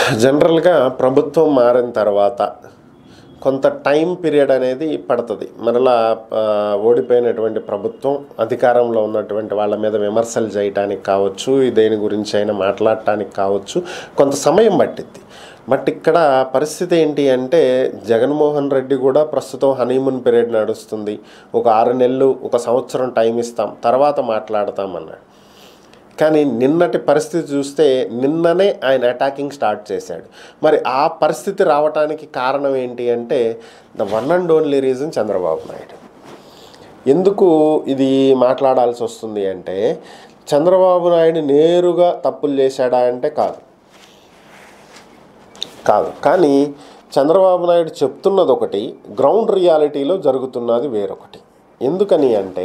జనరల్గా ప్రభుత్వం మారిన తర్వాత కొంత టైం పీరియడ్ అనేది పడుతుంది మరలా ఆ, ఓడిపోయినటువంటి ప్రభుత్వం అధికారంలో ఉన్నటువంటి వాళ్ళ మీద విమర్శలు చేయటానికి కావచ్చు దేని గురించి అయినా మాట్లాడటానికి కావచ్చు కొంత సమయం పట్టిద్ది బట్ ఇక్కడ పరిస్థితి ఏంటి అంటే జగన్మోహన్ రెడ్డి కూడా ప్రస్తుతం హనీమూన్ పీరియడ్ నడుస్తుంది ఒక ఆరు నెలలు ఒక సంవత్సరం టైం ఇస్తాం తర్వాత మాట్లాడతామన్నాడు కానీ నిన్నటి పరిస్థితి చూస్తే నిన్ననే ఆయన అటాకింగ్ స్టార్ట్ చేశాడు మరి ఆ పరిస్థితి రావటానికి కారణం ఏంటి అంటే the one and only reason Chandrababu Naidu ఎందుకు ఇది మాట్లాడాల్సి వస్తుంది అంటే చంద్రబాబు నాయుడు నేరుగా తప్పులు చేశాడా అంటే కాదు కాదు కానీ చంద్రబాబు నాయుడు చెప్తున్నది ఒకటి గ్రౌండ్ రియాలిటీలో జరుగుతున్నది వేరొకటి ఎందుకని అంటే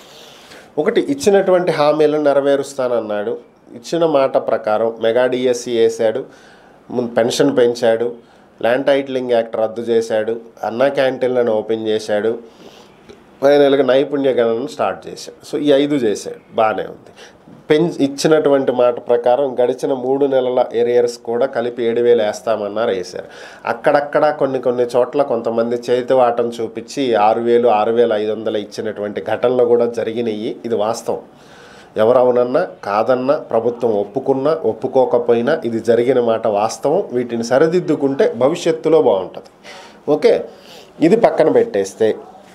ఒకటి ఇచ్చినటువంటి హామీలను నెరవేరుస్తానన్నాడు ఇచ్చిన మాట ప్రకారం మెగా డిఎస్సి వేశాడు ముందు పెన్షన్ పెంచాడు ల్యాండ్ టైటిలింగ్ యాక్ట్ రద్దు చేశాడు అన్నా క్యాంటీన్లను ఓపెన్ చేశాడు ఫైనల్గా నైపుణ్య గణనను స్టార్ట్ చేశాడు సో ఈ ఐదు చేశాడు బాగానే ఉంది పెన్ ఇచ్చినటువంటి మాట ప్రకారం గడిచిన మూడు నెలల ఏరియర్స్ కూడా కలిపి ఏడు వేలు వేస్తామన్నారు వేశారు అక్కడక్కడ కొన్ని కొన్ని చోట్ల కొంతమంది చేతివాటం చూపించి ఆరు వేలు ఆరు వేల ఐదు వందలు ఇచ్చినటువంటి ఘటనలు కూడా జరిగినాయి ఇది వాస్తవం ఎవరవునన్నా కాదన్నా ప్రభుత్వం ఒప్పుకున్నా ఒప్పుకోకపోయినా ఇది జరిగిన మాట వాస్తవం వీటిని సరిదిద్దుకుంటే భవిష్యత్తులో బాగుంటుంది ఓకే ఇది పక్కన పెట్టేస్తే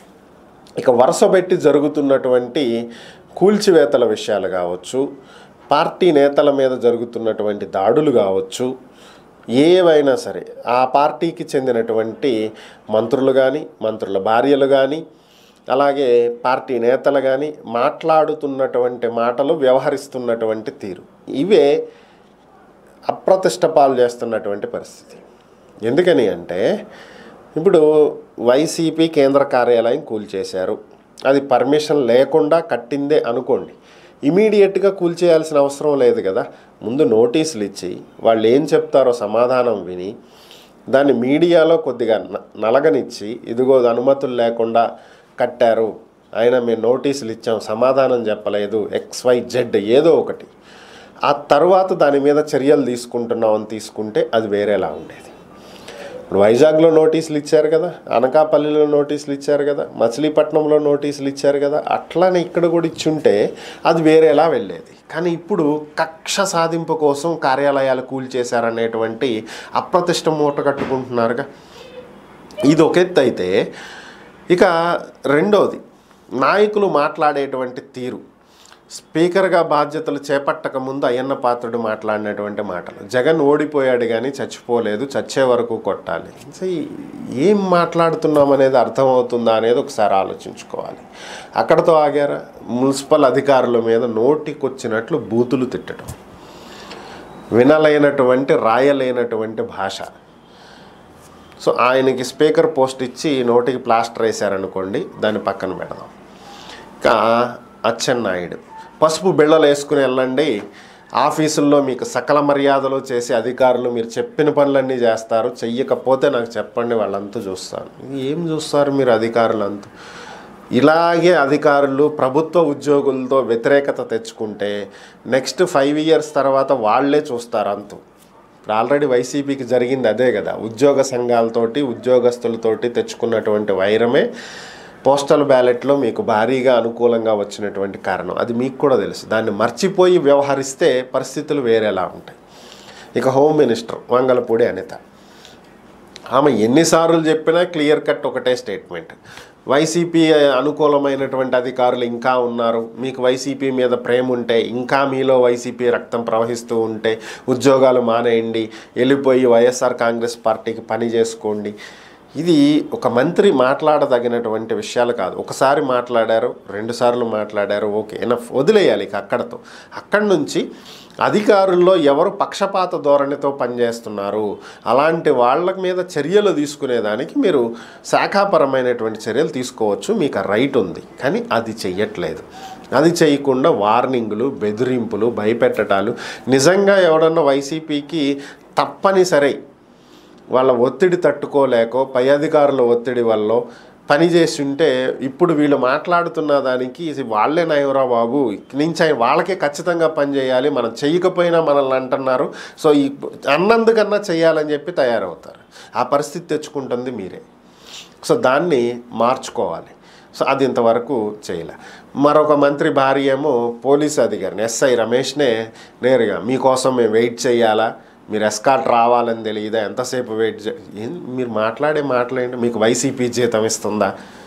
ఇక వరుస పెట్టి జరుగుతున్నటువంటి కూల్చివేతల విషయాలు కావచ్చు పార్టీ నేతల మీద జరుగుతున్నటువంటి దాడులు కావచ్చు ఏవైనా సరే ఆ పార్టీకి చెందినటువంటి మంత్రులు కానీ మంత్రుల భార్యలు కానీ అలాగే పార్టీ నేతలు కానీ మాట్లాడుతున్నటువంటి మాటలు వ్యవహరిస్తున్నటువంటి తీరు ఇవే అప్రతిష్ట పాలు చేస్తున్నటువంటి పరిస్థితి ఎందుకని అంటే ఇప్పుడు వైసీపీ కేంద్ర కార్యాలయం కూల్చేశారు అది పర్మిషన్ లేకుండా కట్టిందే అనుకోండి ఇమీడియట్గా కూల్చేయాల్సిన అవసరం లేదు కదా ముందు నోటీసులు ఇచ్చి వాళ్ళు ఏం చెప్తారో సమాధానం విని దాన్ని మీడియాలో కొద్దిగా న- నలగనిచ్చి ఇదిగో అనుమతులు లేకుండా కట్టారు అయినా మేము నోటీసులు ఇచ్చాం సమాధానం చెప్పలేదు ఎక్స్ వై జెడ్ ఏదో ఒకటి ఆ తర్వాత దాని మీద చర్యలు తీసుకుంటున్నామని తీసుకుంటే అది వేరేలా ఉండేది ఇప్పుడు వైజాగ్లో నోటీసులు ఇచ్చారు కదా అనకాపల్లిలో నోటీసులు ఇచ్చారు కదా మచిలీపట్నంలో నోటీసులు ఇచ్చారు కదా అట్లానే ఇక్కడ కూడా ఇచ్చుంటే అది వేరేలా వెళ్ళేది కానీ ఇప్పుడు కక్ష సాధింపు కోసం కార్యాలయాలు కూల్చేశారనేటువంటి అప్రతిష్ట మూట కట్టుకుంటున్నారుగా ఇది ఒక ఎత్తు అయితే ఇక రెండోది నాయకులు మాట్లాడేటువంటి తీరు స్పీకర్గా బాధ్యతలు చేపట్టక ముందు అయ్యన్న పాత్రుడు మాట్లాడినటువంటి మాటలు జగన్ ఓడిపోయాడు కానీ చచ్చిపోలేదు చచ్చే వరకు కొట్టాలి సో ఈ- ఏం మాట్లాడుతున్నాం అనేది అర్థమవుతుందా అనేది ఒకసారి ఆలోచించుకోవాలి అక్కడతో ఆగారా మున్సిపల్ అధికారుల మీద నోటికొచ్చినట్లు బూతులు తిట్టడం వినలేనటువంటి రాయలేనటువంటి భాష సో ఆయనకి స్పీకర్ పోస్ట్ ఇచ్చి నోటికి ప్లాస్టర్ వేశారనుకోండి దాన్ని పక్కన పెడదాం ఇంకా అచ్చెన్నాయుడు పసుపు బిళ్ళలు వేసుకుని వెళ్ళండి ఆఫీసుల్లో మీకు సకల మర్యాదలు చేసే అధికారులు మీరు చెప్పిన పనులన్నీ చేస్తారు చెయ్యకపోతే నాకు చెప్పండి వాళ్ళంతా చూస్తాను ఏం చూస్తారు మీరు అధికారులంతా ఇలాగే అధికారులు ప్రభుత్వ ఉద్యోగులతో వ్యతిరేకత తెచ్చుకుంటే నెక్స్ట్ ఫైవ్ ఇయర్స్ తర్వాత వాళ్ళే చూస్తారు అంతు ఇప్పుడు ఆల్రెడీ వైసీపీకి జరిగింది అదే కదా ఉద్యోగ సంఘాలతోటి ఉద్యోగస్తులతోటి తెచ్చుకున్నటువంటి వైరమే పోస్టల్ బ్యాలెట్లో మీకు భారీగా అనుకూలంగా వచ్చినటువంటి కారణం అది మీకు కూడా తెలుసు దాన్ని మర్చిపోయి వ్యవహరిస్తే పరిస్థితులు వేరేలా ఉంటాయి ఇక హోమ్ మినిస్టర్ వంగలపూడి అనిత ఆమె ఎన్నిసార్లు చెప్పినా క్లియర్ కట్ ఒకటే స్టేట్మెంట్ వైసీపీ అనుకూలమైనటువంటి అధికారులు ఇంకా ఉన్నారు మీకు వైసీపీ మీద ప్రేమ ఉంటే ఇంకా మీలో వైసీపీ రక్తం ప్రవహిస్తూ ఉంటే ఉద్యోగాలు మానేయండి వెళ్ళిపోయి వైఎస్ఆర్ కాంగ్రెస్ పార్టీకి పని చేసుకోండి ఇది ఒక మంత్రి మాట్లాడదగినటువంటి విషయాలు కాదు ఒకసారి మాట్లాడారు రెండుసార్లు మాట్లాడారు ఓకే ఎనఫ్ వదిలేయాలి ఇక అక్కడతో అక్కడి నుంచి అధికారుల్లో ఎవరు పక్షపాత ధోరణితో పనిచేస్తున్నారు అలాంటి వాళ్ళ మీద చర్యలు తీసుకునేదానికి మీరు శాఖాపరమైనటువంటి చర్యలు తీసుకోవచ్చు మీకు ఆ రైట్ ఉంది కానీ అది చెయ్యట్లేదు అది చేయకుండా వార్నింగులు బెదిరింపులు భయపెట్టడాలు నిజంగా ఎవడన్నా వైసీపీకి తప్పనిసరి వాళ్ళ ఒత్తిడి తట్టుకోలేకో పై అధికారుల ఒత్తిడి వల్ల పని చేసి ఉంటే ఇప్పుడు వీళ్ళు మాట్లాడుతున్న దానికి ఇది వాళ్ళే నయవరా బాబు ఇక్కడి నుంచి ఆయన వాళ్ళకే ఖచ్చితంగా పని చేయాలి మనం చేయకపోయినా మనల్ని అంటున్నారు సో ఈ అన్నందుకన్నా చేయాలని చెప్పి తయారవుతారు ఆ పరిస్థితి తెచ్చుకుంటుంది మీరే సో దాన్ని మార్చుకోవాలి సో అది ఇంతవరకు చేయలే మరొక మంత్రి భార్య ఏమో పోలీస్ అధికారిని ఎస్ఐ రమేష్నే నేరుగా మీకోసం మేము వెయిట్ చేయాలా మీరు ఎస్కాట్ రావాలని తెలియదా ఎంతసేపు వెయిట్ చే ఏం మీరు మాట్లాడే మాట్లాడండి మీకు వైసీపీ జీతం ఇస్తుందా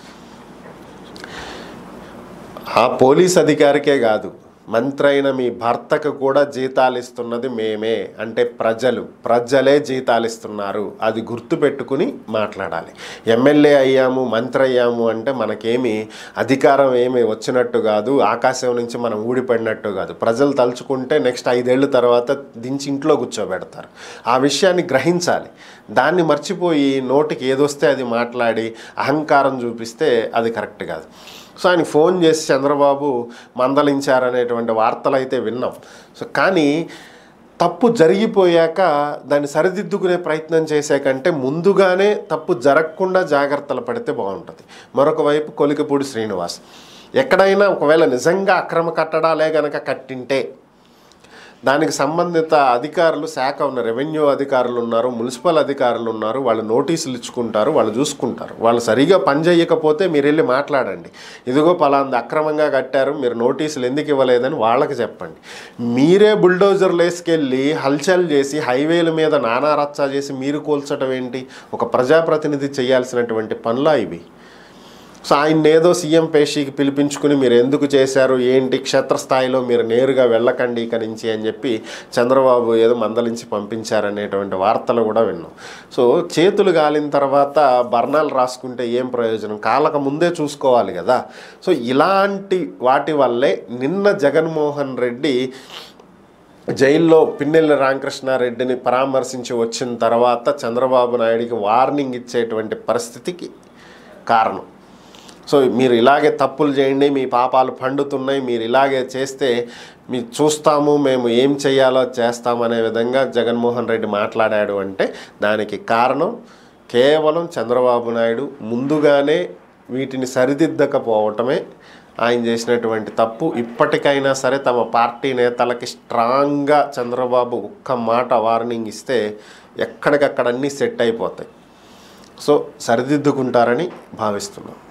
ఆ పోలీస్ అధికారికే కాదు మంత్రి అయిన మీ భర్తకు కూడా జీతాలు ఇస్తున్నది మేమే అంటే ప్రజలు ప్రజలే జీతాలు ఇస్తున్నారు అది గుర్తుపెట్టుకుని మాట్లాడాలి ఎమ్మెల్యే అయ్యాము మంత్రి అయ్యాము అంటే మనకేమి అధికారం ఏమి వచ్చినట్టు కాదు ఆకాశం నుంచి మనం ఊడిపడినట్టు కాదు ప్రజలు తలుచుకుంటే నెక్స్ట్ ఐదేళ్ళ తర్వాత దించి ఇంట్లో కూర్చోబెడతారు ఆ విషయాన్ని గ్రహించాలి దాన్ని మర్చిపోయి నోటికి ఏదొస్తే అది మాట్లాడి అహంకారం చూపిస్తే అది కరెక్ట్ కాదు సో ఆయన ఫోన్ చేసి చంద్రబాబు మందలించారనేటువంటి వార్తలు అయితే విన్నాం సో కానీ తప్పు జరిగిపోయాక దాన్ని సరిదిద్దుకునే ప్రయత్నం చేసే కంటే ముందుగానే తప్పు జరగకుండా జాగ్రత్తలు పడితే బాగుంటుంది మరొక వైపు కొలికపూడి శ్రీనివాస్ ఎక్కడైనా ఒకవేళ నిజంగా అక్రమ కట్టడాలే గనక కట్టింటే దానికి సంబంధిత అధికారులు శాఖ ఉన్న రెవెన్యూ అధికారులు ఉన్నారు మున్సిపల్ అధికారులు ఉన్నారు వాళ్ళు నోటీసులు ఇచ్చుకుంటారు వాళ్ళు చూసుకుంటారు వాళ్ళు సరిగా పని చేయకపోతే మీరు వెళ్ళి మాట్లాడండి ఇదిగో పలాంది అక్రమంగా కట్టారు మీరు నోటీసులు ఎందుకు ఇవ్వలేదని వాళ్ళకి చెప్పండి మీరే బుల్డోజర్లు వేసుకెళ్ళి హల్చల్ చేసి హైవేల మీద నానా రచ్చా చేసి మీరు కూల్చడం ఏంటి ఒక ప్రజాప్రతినిధి చేయాల్సినటువంటి పనులా ఇవి సో ఆయన ఏదో సీఎం పేషీకి పిలిపించుకుని మీరు ఎందుకు చేశారు ఏంటి క్షేత్రస్థాయిలో మీరు నేరుగా వెళ్ళకండి ఇక నుంచి అని చెప్పి చంద్రబాబు ఏదో మందలించి పంపించారనేటువంటి వార్తలు కూడా విన్నాం సో చేతులు గాలిన తర్వాత బర్ణాలు రాసుకుంటే ఏం ప్రయోజనం కాలక ముందే చూసుకోవాలి కదా సో ఇలాంటి వాటి వల్లే నిన్న జగన్మోహన్ రెడ్డి జైల్లో పిన్నెల్లి రామకృష్ణారెడ్డిని పరామర్శించి వచ్చిన తర్వాత చంద్రబాబు నాయుడికి వార్నింగ్ ఇచ్చేటువంటి పరిస్థితికి కారణం సో మీరు ఇలాగే తప్పులు చేయండి మీ పాపాలు పండుతున్నాయి మీరు ఇలాగే చేస్తే మీ చూస్తాము మేము ఏం చేయాలో చేస్తామనే విధంగా జగన్మోహన్ రెడ్డి మాట్లాడాడు అంటే దానికి కారణం కేవలం చంద్రబాబు నాయుడు ముందుగానే వీటిని సరిదిద్దకపోవటమే ఆయన చేసినటువంటి తప్పు ఇప్పటికైనా సరే తమ పార్టీ నేతలకి స్ట్రాంగ్గా చంద్రబాబు ఒక్క మాట వార్నింగ్ ఇస్తే ఎక్కడికక్కడ అన్నీ సెట్ అయిపోతాయి సో సరిదిద్దుకుంటారని భావిస్తున్నాం